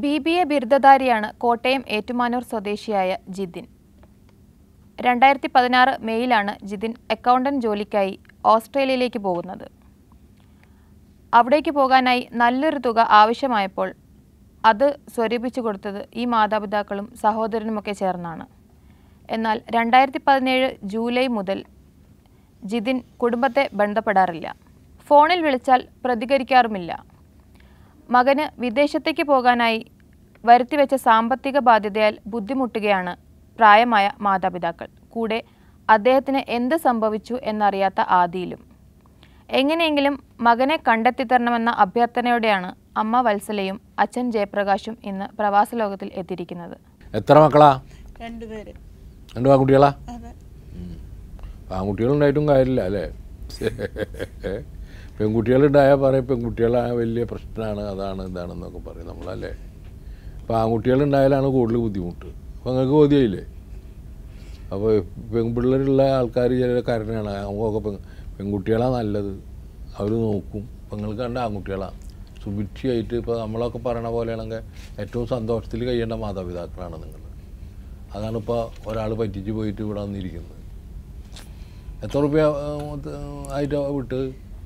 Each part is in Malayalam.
ബി ബി എ ബിരുദധാരിയാണ് കോട്ടയം ഏറ്റുമാനൂർ സ്വദേശിയായ ജിതിൻ രണ്ടായിരത്തി പതിനാറ് മെയ്യിലാണ് ജിതിൻ അക്കൗണ്ടന്റ് ജോലിക്കായി ഓസ്ട്രേലിയയിലേക്ക് പോകുന്നത് അവിടേക്ക് പോകാനായി നല്ലൊരു തുക ആവശ്യമായപ്പോൾ അത് സ്വരൂപിച്ചു കൊടുത്തത് ഈ മാതാപിതാക്കളും സഹോദരനുമൊക്കെ ചേർന്നാണ് എന്നാൽ രണ്ടായിരത്തി പതിനേഴ് ജൂലൈ മുതൽ ജിതിൻ കുടുംബത്തെ ബന്ധപ്പെടാറില്ല ഫോണിൽ വിളിച്ചാൽ പ്രതികരിക്കാറുമില്ല മകന് വിദേശത്തേക്ക് പോകാനായി വരുത്തിവെച്ച സാമ്പത്തിക ബാധ്യതയാൽ ബുദ്ധിമുട്ടുകയാണ് പ്രായമായ മാതാപിതാക്കൾ കൂടെ അദ്ദേഹത്തിന് എന്ത് സംഭവിച്ചു എന്നറിയാത്ത ആദിയിലും എങ്ങനെയെങ്കിലും മകനെ കണ്ടെത്തിത്തരണമെന്ന അഭ്യർത്ഥനയോടെയാണ് അമ്മ വത്സലയും അച്ഛൻ ജയപ്രകാശും ഇന്ന് പ്രവാസ ലോകത്തിൽ എത്തിയിരിക്കുന്നത് എത്ര മക്കളാ രണ്ടുപേര് രണ്ട് ആൺകുട്ടികളാ അതെ ആൺകുട്ടികളുണ്ടായിട്ടും കാര്യമില്ല അല്ലേ പെൺകുട്ടികളുണ്ടായാൽ പറയും പെൺകുട്ടികളായ വലിയ പ്രശ്നമാണ് അതാണ് ഇതാണെന്നൊക്കെ പറയും നമ്മളല്ലേ അപ്പോൾ ആൺകുട്ടികളുണ്ടായാലാണ് കൂടുതൽ ബുദ്ധിമുട്ട് അപ്പോൾ നിങ്ങൾക്ക് ബോധ്യമായില്ലേ അപ്പോൾ പെൺപിള്ളേരുള്ള ആൾക്കാർ ചില കരനാണ് നമുക്കൊക്കെ പെൺ പെൺകുട്ടികളാണ് നല്ലത് അവർ നോക്കും പെങ്ങൾക്ക് കണ്ട ആൺകുട്ടികളാണ് സുഭിക്ഷയായിട്ട് ഇപ്പോൾ നമ്മളൊക്കെ പറയണ പോലെയാണെങ്കിൽ ഏറ്റവും സന്തോഷത്തിൽ കഴിയേണ്ട മാതാപിതാക്കളാണ് നിങ്ങൾ അതാണ് ഇപ്പോൾ ഒരാൾ പറ്റിച്ച് പോയിട്ട് ഇവിടെ വന്നിരിക്കുന്നത് എത്ര റുപ്യ ആയിട്ട് വിട്ട്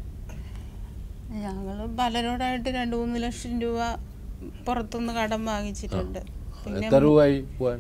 ഞങ്ങൾ പലരോടായിട്ട് രണ്ട് മൂന്ന് ലക്ഷം രൂപ പുറത്തുനിന്ന് കടം വാങ്ങിച്ചിട്ടുണ്ട് പിന്നെ എത്ര രൂപയായി പോവാൻ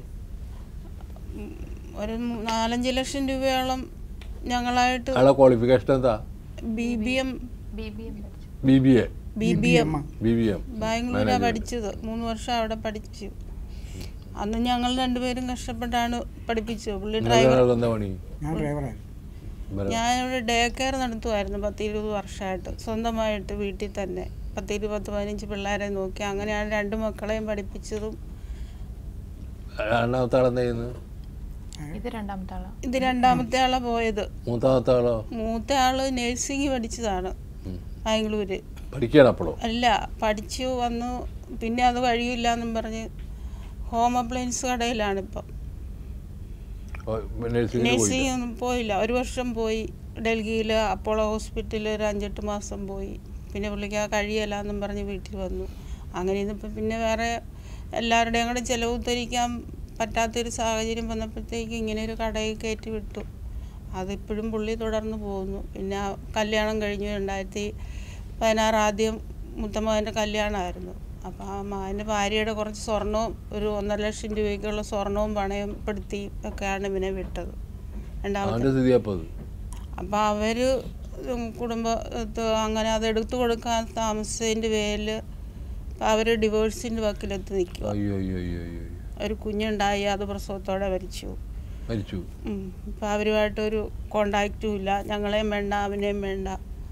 ഒരു മൂ- നാലഞ്ച് ലക്ഷം രൂപയോളം ഞങ്ങളായിട്ട് അയാളെ ക്വാളിഫിക്കേഷൻ എന്താ B B M B B A B B M B B M ബാംഗ്ലൂരാണ് പഠിച്ചത് മൂന്ന് വർഷം അവിടെ പഠിച്ചു അന്ന് ഞങ്ങൾ രണ്ടുപേരും കഷ്ടപ്പെട്ടാണ് പഠിപ്പിച്ചത് പുള്ളി ഡ്രൈവർ എന്താ പണി ഞാൻ ഡ്രൈവറാണ് ബര- ഞാനിവിടെ ഡേ കെയർ നടത്തുമായിരുന്നു പത്ത് ഇരുപത് വർഷമായിട്ട് സ്വന്തമായിട്ട് വീട്ടിൽ തന്നെ പത്ത് ഇരുപത് പതിനഞ്ച് പിള്ളേരെ നോക്കി അങ്ങനെയാണ് രണ്ട് മക്കളെയും പഠിപ്പിച്ചതും രണ്ടാമത്തെ ആളെന്താ ചെയ്യുന്നത് ഇത് രണ്ടാമത്തെ ആളാണ് ഇത് രണ്ടാമത്തെ ആളെ പോയത് മൂന്നാമത്തെ ആളോ മൂത്ത ആള് നേഴ്സിംഗ് പഠിച്ചതാണ് ഉം. ബാംഗ്ലൂര് പഠിക്കുകയാണ് അപ്പോഴോ അല്ല പഠിച്ചു വന്നു പിന്നെ അത് കഴിയില്ല എന്നും പറഞ്ഞ് ഹോം അപ്ലയൻസ് കടയിലാണ് ഇപ്പം നഴ്സിംഗിന് പോയി നേഴ്സിംഗ് ഒന്നും പോയില്ല ഒരു വർഷം പോയി ഡൽഹിയിൽ അപ്പോളോ ഹോസ്പിറ്റലിൽ ഒരു അഞ്ചെട്ട് മാസം പോയി പിന്നെ പുള്ളിക്ക് ആ കഴിയല്ല എന്നും പറഞ്ഞ് വീട്ടിൽ വന്നു അങ്ങനെ ഇന്നിപ്പോൾ പിന്നെ വേറെ എല്ലാവരുടെയും കൂടെ ചിലവ് ഉദ്ധരിക്കാൻ പറ്റാത്തൊരു സാഹചര്യം വന്നപ്പോഴത്തേക്ക് ഇങ്ങനെ ഒരു കടയിൽ കയറ്റി വിട്ടു അതിപ്പോഴും പുള്ളി തുടർന്ന് പോകുന്നു പിന്നെ ആ കല്യാണം കഴിഞ്ഞു രണ്ടായിരത്തി പതിനാറ് ആദ്യം മുത്തമ്മകൻ്റെ കല്യാണമായിരുന്നു അപ്പോൾ ആ മകൻ്റെ ഭാര്യയുടെ കുറച്ച് സ്വർണവും ഒരു ഒന്നര ലക്ഷം രൂപയ്ക്കുള്ള സ്വർണവും പണയം പെടുത്തി ഒക്കെയാണ് ഇവനെ വിട്ടത് രണ്ടാമത്തെ അവൻ്റെ സ്ഥിതി അപ്പോൾ അത് അപ്പോൾ അവർ കുടുംബ ഇത് അങ്ങനെ അത് എടുത്തു കൊടുക്കാൻ താമസിച്ചതിൻ്റെ പേരിൽ അവർ ഡിവോഴ്സിൻ്റെ വക്കിലെത്തി നിൽക്കുക അയ്യോ അയ്യോ അയ്യോ അയ്യോ അയ്യോ. ഒരു കുഞ്ഞുണ്ടായി അത് പ്രസവത്തോടെ മരിച്ചു മരിച്ചു ഇപ്പം അവരുമായിട്ടൊരു കോണ്ടാക്റ്റും ഇല്ല ഞങ്ങളെയും വേണ്ട അവനെയും വേണ്ട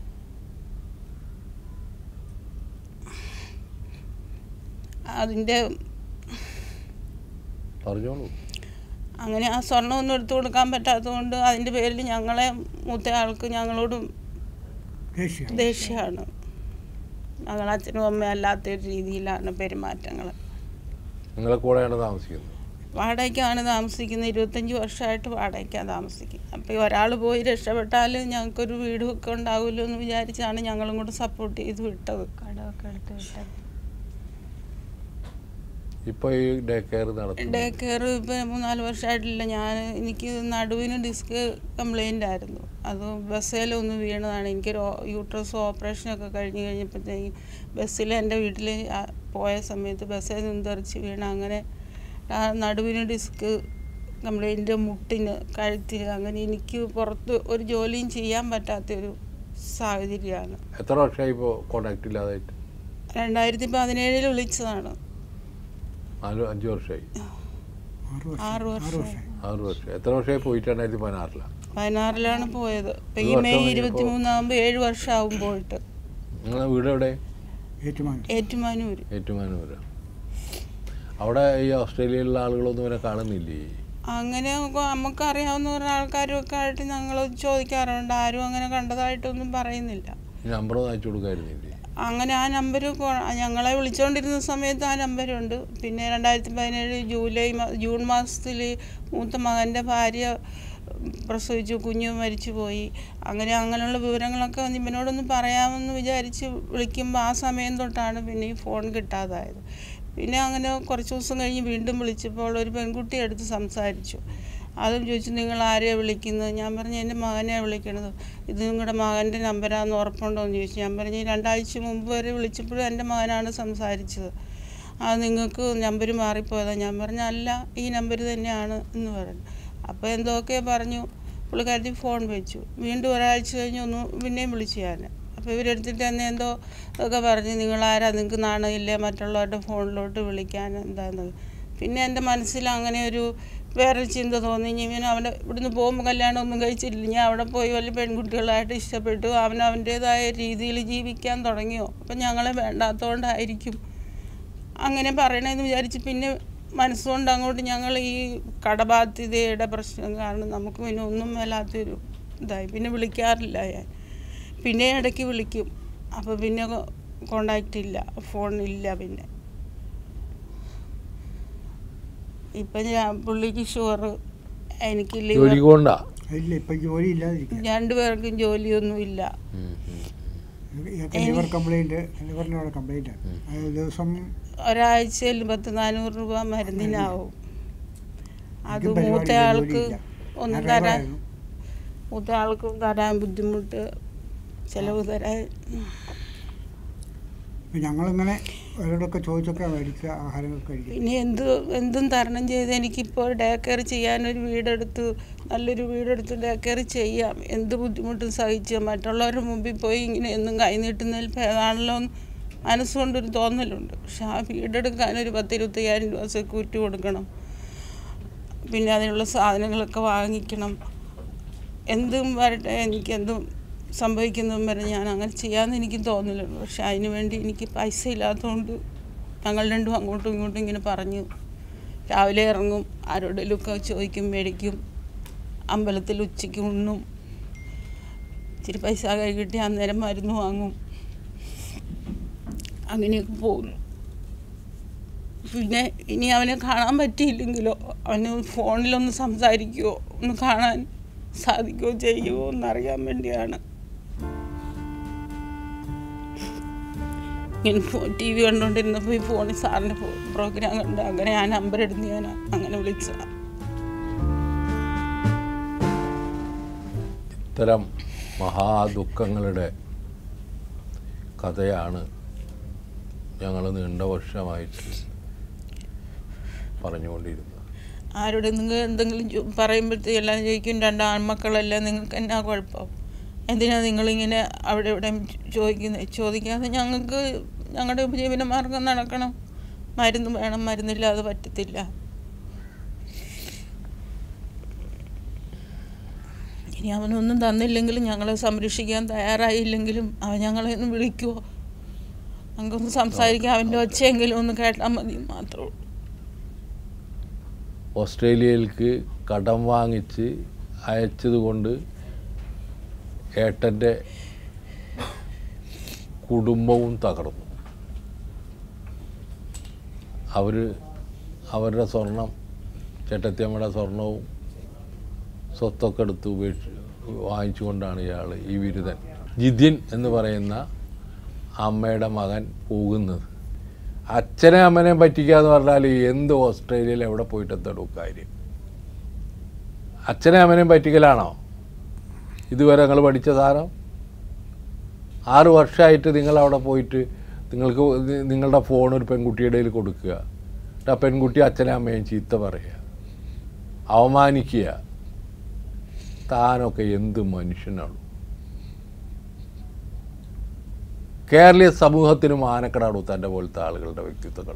അതിൻ്റെ പറഞ്ഞോളൂ അങ്ങനെ ആ സ്വർണ്ണം ഒന്നും എടുത്തു കൊടുക്കാൻ പറ്റാത്തതുകൊണ്ട് അതിൻ്റെ പേരിൽ ഞങ്ങളെ മൂത്ത ആൾക്ക് ഞങ്ങളോടും ദേഷ്യം ദേഷ്യമാണ് ഞങ്ങൾ അച്ഛനും അമ്മയും അല്ലാത്ത ഒരു രീതിയിലാണ് പെരുമാറ്റങ്ങൾ നിങ്ങളെ കൂടെയാണ് താമസിക്കുന്നത് വാടകയ്ക്കാണ് താമസിക്കുന്നത് ഇരുപത്തഞ്ച് വർഷമായിട്ട് വാടകയ്ക്കാണ് താമസിക്കുന്നത് അപ്പോൾ ഈ ഒരാൾ പോയി രക്ഷപ്പെട്ടാൽ ഞങ്ങൾക്കൊരു വീടും ഒക്കെ ഉണ്ടാവുമല്ലോ എന്ന് വിചാരിച്ചാണ് ഞങ്ങളും കൂടെ സപ്പോർട്ട് ചെയ്ത് വിട്ടത് കടമൊക്കെ എടുത്ത് വിട്ടത് ഇപ്പോൾ ഈ ഡേ കെയർ നടത്തുന്നു ഡേ കെയർ ഇപ്പോൾ മൂന്നാല് വർഷമായിട്ടില്ല ഞാൻ എനിക്ക് നടുവിന് ഡിസ്ക് കംപ്ലൈൻ്റ് ആയിരുന്നു അത് ബസ്സിലൊന്ന് വീണതാണ് എനിക്കൊരു ഓ- യൂട്രസ് ഓപ്പറേഷനൊക്കെ കഴിഞ്ഞ് കഴിഞ്ഞപ്പോഴത്തേക്കും ബസ്സിൽ എൻ്റെ വീട്ടിൽ പോയ സമയത്ത് ബസ്സിൽ നിന്ന് തെറിച്ച് വീണ് അങ്ങനെ ആ നടുവിന് ഡിസ്ക് കംപ്ലൈൻറ്റ് മുട്ടിന് കഴുത്തിന് അങ്ങനെ എനിക്ക് പുറത്ത് ഒരു ജോലിയും ചെയ്യാൻ പറ്റാത്തൊരു സാഹചര്യമാണ് എത്ര വർഷമായി ഇപ്പോൾ കോണ്ടാക്ട് ഇല്ലാതായിട്ട് രണ്ടായിരത്തി പതിനേഴിൽ വിളിച്ചതാണ് നാല് അഞ്ച് വർഷമായി ആറ് വർഷം ആറ് ആറ് വർഷം വർഷം ആറ് വർഷം എത്ര വർഷമായി പോയിട്ട് രണ്ടായിരത്തി പതിനാറിലാണ് പതിനാറിലാണ് പോയത് ഇപ്പം ഒരു ഈ വർഷം മെയ് കഴിഞ്ഞപ്പോ- ഇരുപത്തി മൂന്നാകുമ്പോൾ ഏഴ് വർഷമാകും പോയിട്ട് നിങ്ങളെ വീട് എവിടെ ഏറ്റുമാനൂർ ഏറ്റുമാനൂര് ഏറ്റുമാനൂര് അവിടെ ഈ ഓസ്ട്രേലിയയിലുള്ള ആളുകളൊന്നും ഇവരെ കാണുന്നില്ലേ അങ്ങനെ ഒക്കെ നമുക്കറിയാവുന്ന കുറേ ആൾക്കാരും ഒക്കെ ആയിട്ട് ഞങ്ങൾ ചോദിക്കാറുണ്ട് ആരും അങ്ങനെ കണ്ടതായിട്ടൊന്നും പറയുന്നില്ല ഈ നമ്പർ ഒന്ന് അയച്ചു കൊടുക്കായിരുന്നില്ലേ അങ്ങനെ ആ നമ്പർ ഞങ്ങളെ വിളിച്ചുകൊണ്ടിരുന്ന സമയത്ത് ആ നമ്പരുണ്ട് പിന്നെ രണ്ടായിരത്തി പതിനേഴ് ജൂലൈ മാ- ജൂൺ മാസത്തിൽ മൂത്ത മകൻ്റെ ഭാര്യ പ്രസവിച്ചു കുഞ്ഞു മരിച്ചു പോയി അങ്ങനെ അങ്ങനെയുള്ള വിവരങ്ങളൊക്കെ ഒന്ന് ഇവനോടൊന്ന് പറയാമെന്ന് വിചാരിച്ച് വിളിക്കുമ്പോൾ ആ സമയം തൊട്ടാണ് പിന്നെ ഈ ഫോൺ കിട്ടാതായത് പിന്നെ അങ്ങനെ കുറച്ച് ദിവസം കഴിഞ്ഞ് വീണ്ടും വിളിച്ചപ്പോൾ ഒരു പെൺകുട്ടി എടുത്ത് സംസാരിച്ചു അതും ചോദിച്ചു നിങ്ങൾ ആരെയാണ് വിളിക്കുന്നത് ഞാൻ പറഞ്ഞു എൻ്റെ മകനെയാണ് വിളിക്കണത് ഇത് നിങ്ങളുടെ മകൻ്റെ നമ്പരാന്ന് ഉറപ്പുണ്ടോ എന്ന് ചോദിച്ചു ഞാൻ പറഞ്ഞു രണ്ടാഴ്ച മുമ്പ് വരെ വിളിച്ചപ്പോഴും എൻ്റെ മകനാണ് സംസാരിച്ചത് അത് നിങ്ങൾക്ക് നമ്പർ മാറിപ്പോയതാണ് ഞാൻ പറഞ്ഞു അല്ല ഈ നമ്പർ തന്നെയാണ് എന്ന് പറഞ്ഞു അപ്പോൾ എന്തൊക്കെ പറഞ്ഞു പുള്ളിക്കാരത്തി ഫോൺ വെച്ചു വീണ്ടും ഒരാഴ്ച കഴിഞ്ഞ് ഒന്ന് പിന്നെയും വിളിച്ചു ഞാൻ അപ്പോൾ ഇവരെടുത്തിട്ട് തന്നെ എന്തോ ഒക്കെ പറഞ്ഞ് നിങ്ങളാരാ നിങ്ങൾക്ക് നാണമില്ലേ മറ്റുള്ളവരുടെ ഫോണിലോട്ട് വിളിക്കാൻ എന്താന്ന് പിന്നെ എൻ്റെ മനസ്സിൽ അങ്ങനെ ഒരു വേറെ ചിന്ത തോന്നി ഇവൻ അവൻ്റെ ഇവിടുന്ന് പോകുമ്പോൾ കല്യാണം ഒന്നും കഴിച്ചില്ല ഞാൻ അവിടെ പോയി വലിയ പെൺകുട്ടികളായിട്ട് ഇഷ്ടപ്പെട്ടു അവൻ അവൻ്റേതായ രീതിയിൽ ജീവിക്കാൻ തുടങ്ങിയോ അപ്പം ഞങ്ങളെ വേണ്ടാത്തതുകൊണ്ടായിരിക്കും അങ്ങനെ പറയണമെന്ന് വിചാരിച്ച് പിന്നെ മനസ്സുകൊണ്ട് അങ്ങോട്ട് ഞങ്ങൾ ഈ കടബാധ്യതയുടെ പ്രശ്നം കാരണം നമുക്ക് പിന്നെ ഒന്നും മേലാത്തൊരു ഇതായി പിന്നെ വിളിക്കാറില്ല ഞാൻ പിന്നെ ഇടയ്ക്ക് വിളിക്കും അപ്പോൾ പിന്നെ കോണ്ടാക്റ്റ് ഇല്ല ഫോണില്ല പിന്നെ ഇപ്പം ഞാൻ പുള്ളിക്ക് ഷുഗർ എനിക്ക് ലിവർ ജോലിക്ക് പോണ്ടാ ഇല്ല ഇപ്പം ജോലി ഇല്ലാതിരിക്കുക രണ്ടുപേർക്കും ജോലിയൊന്നും ഇല്ല ഇയാൾക്ക് ലിവർ കംപ്ലൈൻറ്റ് ലിവറിനോട് കംപ്ലൈൻറ്റ് അത് ദിവസം ഒരാഴ്ചയിൽ പത്ത് നാനൂറ് രൂപ മരുന്നിനാവും അത് എനിക്കും മൂത്ത പരിപാടിയില്ല, ആൾക്ക് ജോലിയില്ല. ഒന്നും ഞാൻ തരാൻ ഡ്രൈവറായിരുന്നു. മൂത്ത ആൾക്ക് തരാൻ ബുദ്ധിമുട്ട് ചിലവ് തരാൻ ഇപ്പം ഞങ്ങളിങ്ങനെ അവരോടൊക്കെ ചോദിച്ചൊക്കെ മേടിക്കുക ആഹാരങ്ങളൊക്കെ കഴിക്കുക പിന്നെ എന്ത് എന്തും തരണം ചെയ്ത് എനിക്കിപ്പോൾ ഡേ കെയർ ചെയ്യാനൊരു വീടെടുത്ത് നല്ലൊരു വീടെടുത്ത് ഡേ കെയർ ചെയ്യാം എന്ത് ബുദ്ധിമുട്ടും സഹിച്ച് മറ്റുള്ളവരുടെ മുമ്പിൽ പോയി ഇങ്ങനെ എന്നും കൈ നീട്ടുന്നതിൽ ഭേദമാണല്ലോ എന്ന് മനസ്സുകൊണ്ടൊരു തോന്നലുണ്ട് പക്ഷെ ആ വീടെടുക്കാൻ ഒരു പത്ത് ഇരുപത്തയ്യായിരം രൂപ സെക്യൂരിറ്റി കൊടുക്കണം പിന്നെ അതിനുള്ള സാധനങ്ങളൊക്കെ വാങ്ങിക്കണം എന്തും വരട്ടെ എനിക്ക് എന്തും സംഭവിക്കുന്നതും വരെ ഞാൻ അങ്ങനെ ചെയ്യാമെന്ന് എനിക്ക് തോന്നലുള്ളൂ പക്ഷെ അതിന് വേണ്ടി എനിക്ക് പൈസ ഇല്ലാത്തതുകൊണ്ട് ഞങ്ങൾ രണ്ടും അങ്ങോട്ടും ഇങ്ങോട്ടും ഇങ്ങനെ പറഞ്ഞു രാവിലെ ഇറങ്ങും ആരോടെങ്കിലുമൊക്കെ ചോദിക്കും മേടിക്കും അമ്പലത്തിൽ ഉച്ചയ്ക്ക് ഉണ്ണും ഇച്ചിരി പൈസ കൈ കിട്ടി അന്നേരം മരുന്ന് വാങ്ങും അങ്ങനെയൊക്കെ പോകുന്നു പിന്നെ ഇനി അവനെ കാണാൻ പറ്റിയില്ലെങ്കിലോ അവന് ഫോണിലൊന്ന് സംസാരിക്കുമോ ഒന്ന് കാണാൻ സാധിക്കുമോ ചെയ്യുമോ എന്നറിയാൻ വേണ്ടിയാണ് ഇങ്ങനെ ടി വി കണ്ടുകൊണ്ടിരുന്നപ്പോൾ ഈ ഫോണിൽ സാറിൻ്റെ പ്രോഗ്രാം കണ്ട് അങ്ങനെ ആ നമ്പർ എടുത്ത് ഞാൻ അങ്ങനെ വിളിച്ചതാണ് ഇത്തരം മഹാദുഃഖങ്ങളുടെ കഥയാണ് ഞങ്ങൾ നീണ്ട വർഷമായിട്ട് പറഞ്ഞുകൊണ്ടിരുന്നത് ആരോട് നിങ്ങൾ എന്തെങ്കിലും ചോ- പറയുമ്പോഴത്തേക്ക് എല്ലാം ചോദിക്കും രണ്ട് ആൺമക്കളല്ലേ നിങ്ങൾക്ക് എന്നാ കുഴപ്പം എന്തിനാ നിങ്ങളിങ്ങനെ അവിടെ ഇവിടെ ചോദിക്കുന്നത് ചോദിക്കാതെ ഞങ്ങൾക്ക് ഞങ്ങളുടെ ഉപജീവനമാർഗം നടക്കണം മരുന്ന് വേണം മരുന്നില്ലാതെ പറ്റത്തില്ല ഇനി അവനൊന്നും തന്നില്ലെങ്കിലും ഞങ്ങളെ സംരക്ഷിക്കാൻ തയ്യാറായില്ലെങ്കിലും അവൻ ഞങ്ങളെ ഒന്ന് വിളിക്കുമോ ഞങ്ങൾക്കൊന്ന് സംസാരിക്കാം അവൻ്റെ ഒച്ചയെങ്കിലും ഒന്ന് കേട്ടാൽ മതി മാത്രമേ ഉള്ളൂ ഓസ്ട്രേലിയയിലേക്ക് കടം വാങ്ങിച്ച് അയച്ചത് കൊണ്ട് ഏട്ടൻ്റെ കുടുംബവും തകർന്നു അവർ അവരുടെ സ്വർണം ചേട്ടത്തിയമ്മയുടെ സ്വർണവും സ്വത്തൊക്കെ എടുത്ത് ഉപേക്ഷ വാങ്ങിച്ചുകൊണ്ടാണ് ഇയാൾ ഈ ബിരുദൻ ജിതിൻ എന്ന് പറയുന്ന അമ്മയുടെ മകൻ പോകുന്നത് അച്ഛനെ അമ്മനെ പറ്റിക്കുക എന്ന് പറഞ്ഞാൽ എന്ത് ഓസ്ട്രേലിയയിൽ എവിടെ പോയിട്ട് എത്തടും കാര്യം അച്ഛനെ അമ്മനെയും പറ്റിക്കലാണോ ഇതുവരെ നിങ്ങൾ പഠിച്ച സാധനം ആറ് വർഷമായിട്ട് നിങ്ങൾ അവിടെ പോയിട്ട് നിങ്ങൾക്ക് നി- നിങ്ങളുടെ ഫോൺ ഒരു പെൺകുട്ടിയുടെ കയ്യിൽ കൊടുക്കുക എന്നിട്ട് ആ പെൺകുട്ടി അച്ഛനെ അമ്മയും ചീത്ത പറയുക അവമാനിക്കുക താനൊക്കെ എന്ത് മനുഷ്യനാണ് കേരളീയ സമൂഹത്തിന് മാനക്കെടാടു തൻ്റെ പോലത്തെ ആളുകളുടെ വ്യക്തിത്വങ്ങൾ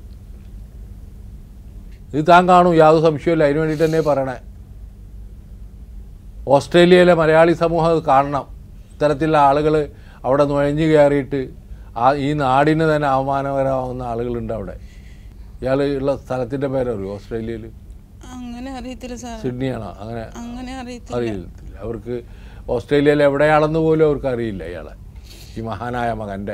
ഇത് താൻ കാണും യാതൊരു സംശയമില്ല അതിന് വേണ്ടിയിട്ട് തന്നെ പറയണേ ഓസ്ട്രേലിയയിലെ മലയാളി സമൂഹം അത് കാണണം ഇത്തരത്തിലുള്ള ആളുകൾ അവിടെ നുഴഞ്ഞു കയറിയിട്ട് ആ ഈ നാടിന് തന്നെ അവമാനകരമാവുന്ന ആളുകളുണ്ട് അവിടെ ഇയാൾ ഉള്ള സ്ഥലത്തിൻ്റെ പേരറിയോ ഓസ്ട്രേലിയയിൽ അങ്ങനെ അറിയത്തില്ല സാർ സിഡ്നിയാണോ അങ്ങനെ അങ്ങനെ അറിയത്തില്ല അറിയത്തില്ല അവർക്ക് ഓസ്ട്രേലിയയിൽ എവിടെയാണെന്ന് പോലും അവർക്ക് അറിയില്ല ഇയാളെ ഈ മഹാനായ മകൻ്റെ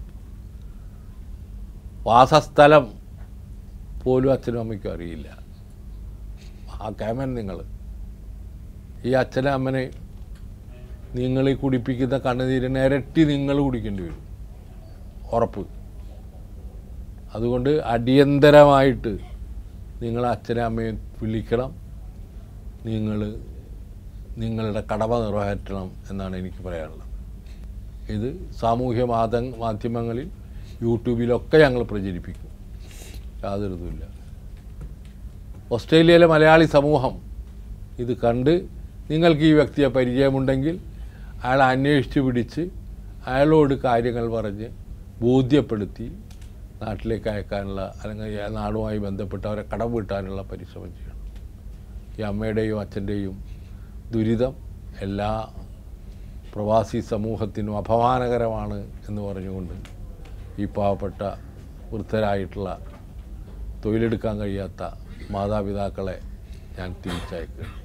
വാസസ്ഥലം പോലും അച്ഛനും അമ്മയ്ക്കും അറിയില്ല ആ കേമൻ നിങ്ങൾ ഈ അച്ഛനും അമ്മനെ നിങ്ങൾ ഈ കുടിപ്പിക്കുന്ന കണ്ണുനീരിന് ഇരട്ടി നിങ്ങൾ കുടിക്കേണ്ടി വരും ഉറപ്പ് അതുകൊണ്ട് അടിയന്തരമായിട്ട് നിങ്ങൾ അച്ഛനെ അമ്മയെ വിളിക്കണം നിങ്ങൾ നിങ്ങളുടെ കടമ നിറവേറ്റണം എന്നാണ് എനിക്ക് പറയാനുള്ളത് ഇത് സാമൂഹ്യ മാധ മാധ്യമങ്ങളിൽ യൂട്യൂബിലൊക്കെ ഞങ്ങൾ പ്രചരിപ്പിക്കും യാതൊരു ഇതുമില്ല ഓസ്ട്രേലിയയിലെ മലയാളി സമൂഹം ഇത് കണ്ട് നിങ്ങൾക്ക് ഈ വ്യക്തിയെ പരിചയമുണ്ടെങ്കിൽ അയാളെ അന്വേഷിച്ച് പിടിച്ച് അയാളോട് കാര്യങ്ങൾ പറഞ്ഞ് ബോധ്യപ്പെടുത്തി നാട്ടിലേക്ക് അയക്കാനുള്ള അല്ലെങ്കിൽ ആ നാടുമായി ബന്ധപ്പെട്ട് അവരെ കടം വീട്ടാനുള്ള പരിശ്രമം ചെയ്യണം ഈ അമ്മയുടെയും അച്ഛൻ്റെയും ദുരിതം എല്ലാ പ്രവാസി സമൂഹത്തിനും അപമാനകരമാണ് എന്ന് പറഞ്ഞുകൊണ്ട് ഈ പാവപ്പെട്ട വൃദ്ധരായിട്ടുള്ള തൊഴിലെടുക്കാൻ കഴിയാത്ത മാതാപിതാക്കളെ ഞാൻ തിരിച്ചയക്കുകയാണ്